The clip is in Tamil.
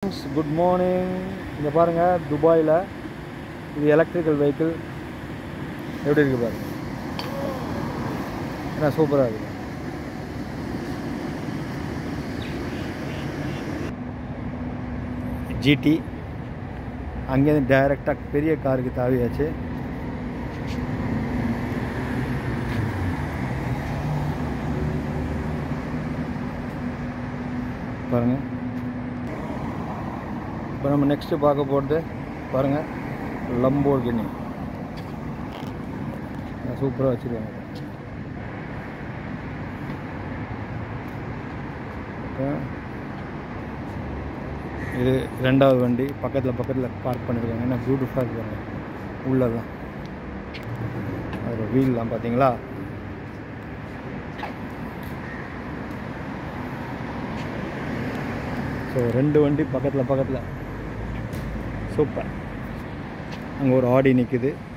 ஃப்ரெண்ட்ஸ் குட் மார்னிங் இங்கே பாருங்கள் துபாயில் இது எலக்ட்ரிக்கல் வெஹிக்கிள் எப்படி இருக்குது பாருங்க ஏன்னா சூப்பராக இருக்குது ஜிடி அங்கேருந்து டைரெக்டாக பெரிய காருக்கு தாவியாச்சு பாருங்கள் இப்போ நம்ம நெக்ஸ்ட்டு பார்க்க போகிறது பாருங்கள் லம்போர்கினி சூப்பராக வச்சுருக்காங்க இப்போ இது ரெண்டாவது வண்டி பக்கத்தில் பக்கத்தில் பார்க் பண்ணியிருக்காங்க ஏன்னா பியூட்டிஃபுல்லாக இருக்காங்க உள்ளதான் அதில் வீல்லாம் பார்த்தீங்களா ஸோ ரெண்டு வண்டி பக்கத்தில் பக்கத்தில் சூப்பர் அங்கே ஒரு ஆடி நிற்குது